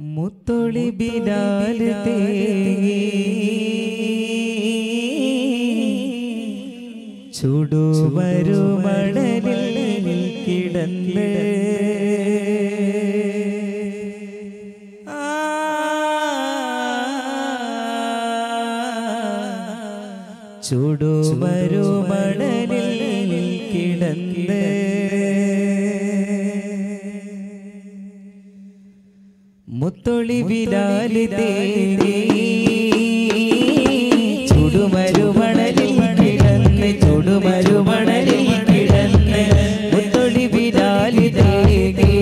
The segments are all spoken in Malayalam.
മുത്തൊളി ബിലാൽ തേങ്ങി ചുടുമരുമടലിൽ കിടന്ന് ആ ചുടുമരുമടലിൽ കിടന്ന് മുത്തൊളി ബിലാല് തേടി ചുടുമരുമണലിൽ കിടന്ന് ചുടുമരുമണലിൽ കിടന്ന് മുത്തൊളി ബിലാല് തേടി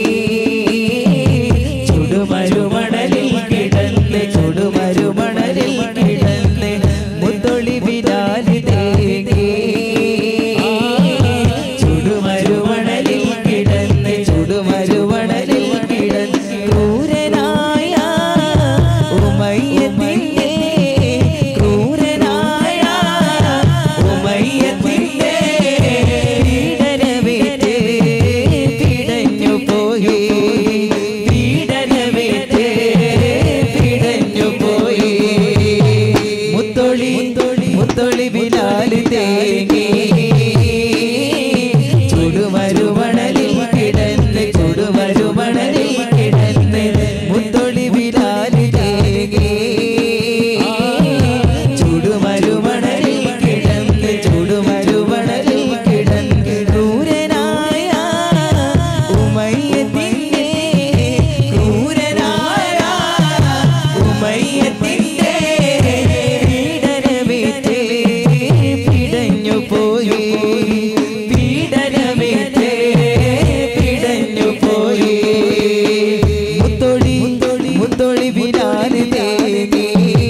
ചുടുമരുമണലിൽ കിടന്ന് ചുടുമരുമണലിൽ കിടന്ന് മുത്തൊളി ബിലാല് തേടി ചുടുമരുമണലിൽ കിടന്ന് ചുടുമരുമണലിൽ കിടന്ന് ക്രൂരനായ ഉമയ്യത്തിന്റെ ക്രൂരനായ ഉമയ്യത്തിന്റെ പീഡനമേറ്റ് പിടഞ്ഞു പോയി പീഡനമേറ്റ് പിടഞ്ഞു പോയി മുത്തൊളി മുത്തൊളി ബിലാല് തേങ്ങി ചുടുമരുമണലിൽ കിടന്ന് ചുടുമരുമണലിൽ കിടന്ന് മുത്തൊളി ബിലാല് തേങ്ങി ചുടുമരുമണലിൽ കിടന്ന് ചുടുമരുമണലിൽ കിടന്ന് ക്രൂരനായ ഉമയ്യത്തിന്റെ ക്രൂരനായ ഉമയ്യത്തിന്റെ പീഡനമേറ്റ് പിടഞ്ഞു പോയി പീഡനമേറ്റ് പിടഞ്ഞു പോയി മുത്തൊളി മുത്തൊളി ബിലാല് തേങ്ങി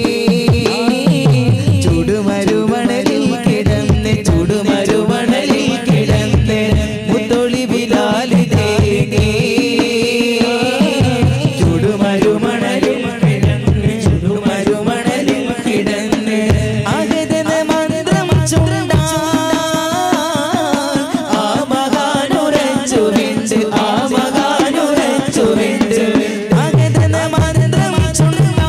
ചുടുമരുമണലിൽ കിടന്ന് ചുടുമരുമണലിൽ കിടന്ന് മുത്തൊളി ബിലാല് തേങ്ങി ചുടുമരുമണലിൽ കിടന്ന് ചുടുമരുമണലിൽ കിടന്ന് അകതന മന്ത്രം ചുണ്ടാ ആ മകാനുരച്ചു വിണ്ട് ആ മകാനുരച്ചു വിണ്ട് അകതന മന്ത്രം ചുണ്ടാ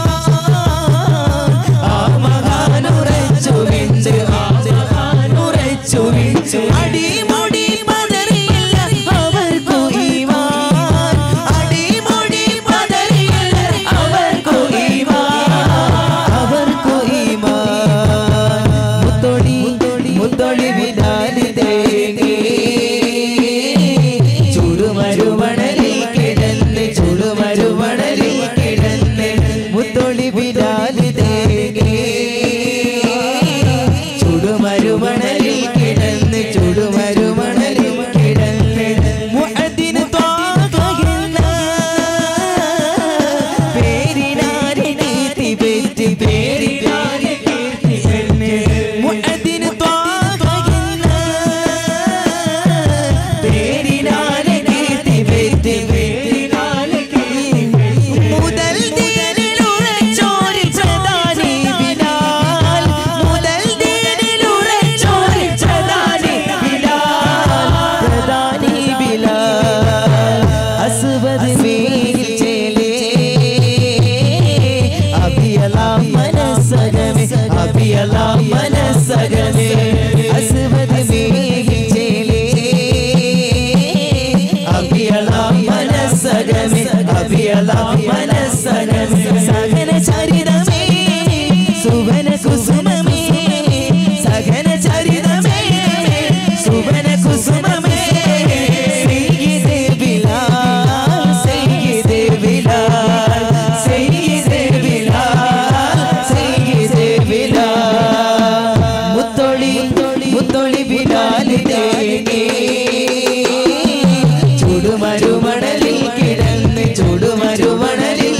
ആ മകാനുരച്ചു വിണ്ട് ആ മകാനുരച്ചു വിണ്ട് അടിമുടി പതറിയില്ല അവർക്കു ഈമാൻ അടിമുടി പതറിയില്ല അവർക്കു ഈമാൻ അവർക്കു ഈമാൻ മുത്തൊടി മുത്തൊളി വിലാല് തേങ്ങി ചുടുമരുമണലിൽ കിടന്ന് ചുടുമരുമണലിൽ കിടന്ന് മുത്തൊളി വിലാല് തേങ്ങി ചുടുമരുമണലിൽ കിടന്ന് ചുടുമരുമണലിൽ കിടന്ന് മുഅദ്ദിന് ത്വാഖയെന്ന പേരിനാരി നീതി പെറ്റ് പേരിനാരി കീർത്തി പെണ്ണ് മുഅദ്ദിന് ത്വാഖയെന്ന പേരിനാരി കീർത്തി പെറ്റ് പേരിനാരി കീർത്തി മുതൽ ദീനിലുറച്ചോരി പ്രധാനി ബിലാൽ മുതൽ ദീനിലുറച്ചോരി പ്രധാനി ബിലാൽ പ്രധാനി ബിലാൽ അസ്വദ് മേൽ ചേലേ അബിയലാം മനസ്സകമേ അബിയലാം മനസ്സകമേ അസ്വദ് മേൽ ചേലേ അബിയലാം മനസ്സകമേ അബിയലാം മനസ്സകമേ സകല ചരിതമേ സുവന കുസുമമേ സകല ചരിതമേ സുവന കുസുമമേ സയ്യിദേ ബിലാൽ സയ്യിദേ ബിലാൽ സയ്യിദേ ബിലാൽ സയ്യിദേ ബിലാൽ മുത്തൊളി മുത്തൊളി ബിലാൽ തേങ്ങി ചുടുമരുമണലിൽ കിടന്ന് ചുടുമരുമണലിൽ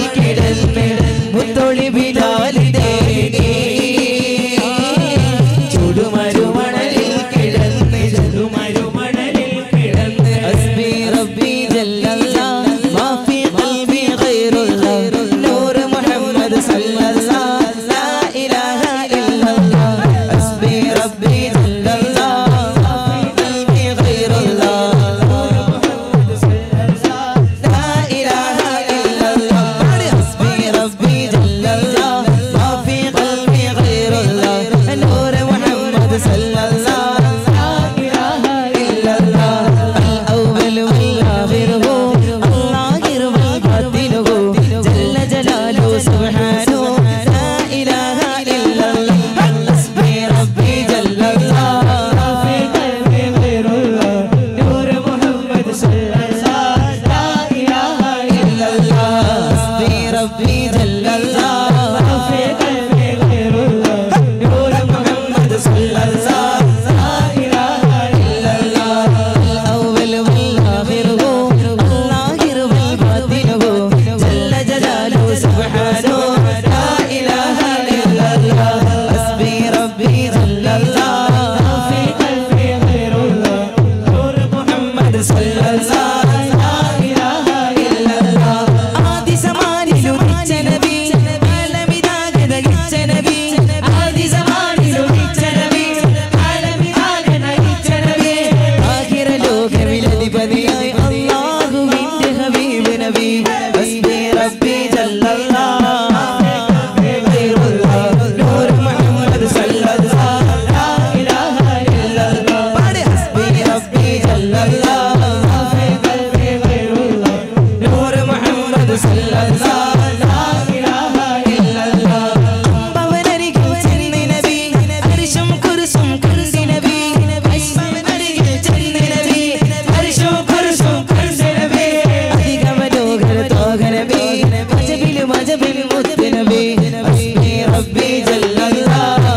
ربي جل الله في قلبي غير الله نور محمد صلى الله لا إله إلا الله الأول والآخر هو الظاهر والباطن هو جل جلاله سبحانه لا إله إلا الله حسبي ربي جل الله في قلبي غير الله نور محمد صلى الله لا إله إلا الله ആദി സമാനിലുദിച്ച നബി ആലമിതാകെ ദഹിച്ച നബി ആദി സമാനിലുദിച്ച നബി ആലമിതാകെ ദഹിച്ച നബി ആഖിറ ലോകവിലധിപതിയായി അല്ലാഹുവിന്റെ ഹബീബ് നബി ഹസ്ബി റബ്ബി ജല്ലല്ലാഹ് നൂർ മുഹമ്മദ് സല്ലല്ലാഹു ലാ ഇലാഹ ഇല്ലല്ലാഹ് പാടി ഹസ്ബി റബ്ബി ജല്ലല്ലാഹ് നൂർ മുഹമ്മദ് സല്ലല്ലാഹു ലാ ഇലാഹ ഇല്ലല്ലാഹ് അമ്പവനരികിൽ ചെന്ന് നബി അരിശും കുരിശും കണ്ട് നബി അമ്പവനരികിൽ ചെന്ന് നബി അരിശും കുരിശും കണ്ട് നബി അധികമനോഹര തോക നബി അജബിൽ മജബിൽ മുത്ത് നബി ഹസ്ബി റബ്ബി ജല്ലല്ലാഹ്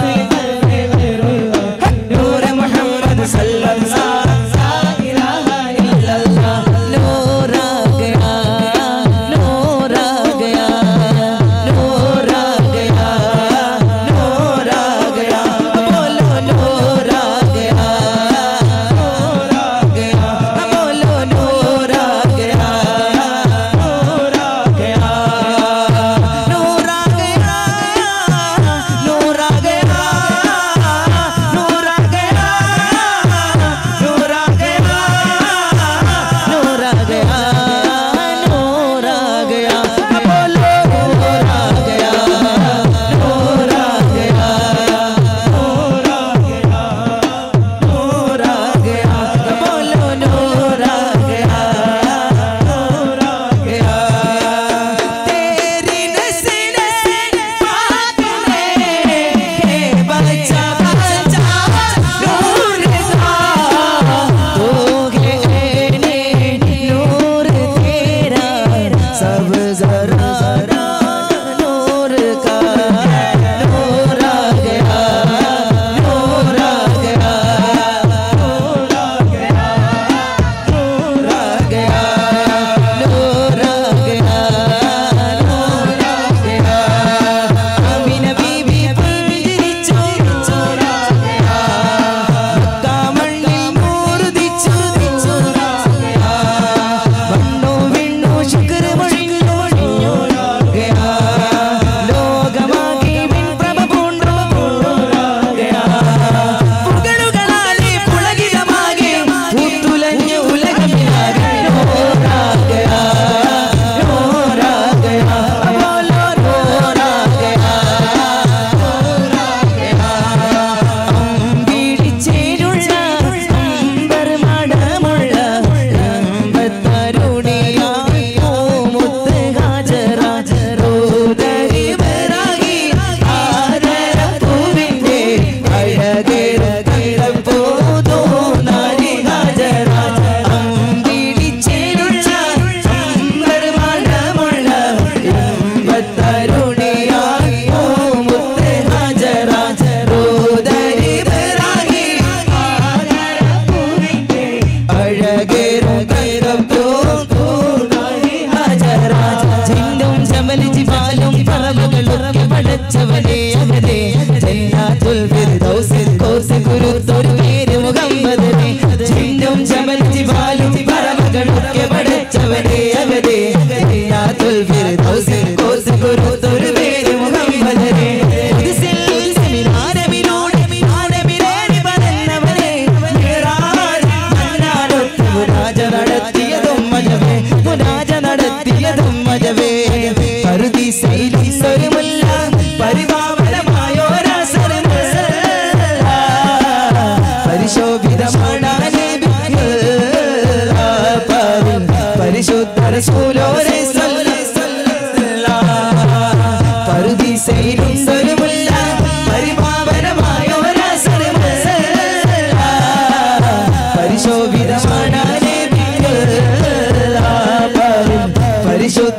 നൂർ മുഹമ്മദ് സല്ലല്ലാഹു ലാ ഇലാഹ ഇല്ലല്ലാഹ് നൂർ ആ ഗയാ നൂർ ആ ഗയാ നൂർ ആ ഗയാ നൂർ ആ ഗയാ बोलो नूर आ गया नूर आ गया बोलो नूर आ गया नूर आ गया नूर आ गया नूर आ गया नूर आ गया नूर आ गया नूर आ गया नूर आ गया बोलो नूर आ गया नूर आ गया नूर आ गया नूर आ गया बोलो नूर आ गया नूर आ गया तेरी नस्ल पाक में बचा बचा नूर का तू है नूर तेरा सब जरा नूर का नूर आ गया नूर आ गया नूर आ गया नूर आ गया नूर आ गया नूर आ गया അമിന ബീബി പുഞ്ചിരിച്ചു നൂർ ആ ഗയാ മക്കാമണ്ണിൽ നൂറുദിച്ചു നൂർ ആ ഗയാ മണ്ണു വിണ്ണു ശുക്ർ മൊഴിഞ്ഞു നൂർ ആ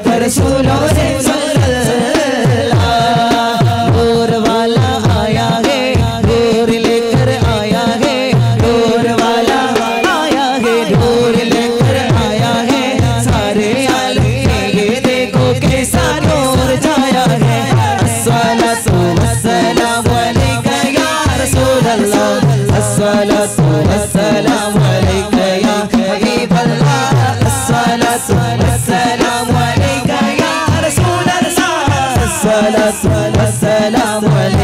रसूलों से सल्लल्लाह नूर वाला आया है नूर लेकर आया है नूर वाला आया है नूर लेकर आया है सारे आलम के ये देखो कैसा नूर छाया है अस्सलातु वस्सलामु अलैका या रसूल अल्लाह अस्सलातु वस्सलामु अलैका या हबीब अल्लाह अस्सलातु वस्सलामु अलैका या रसूल अल्लाह अस्सलातु वस्सलामु अलैका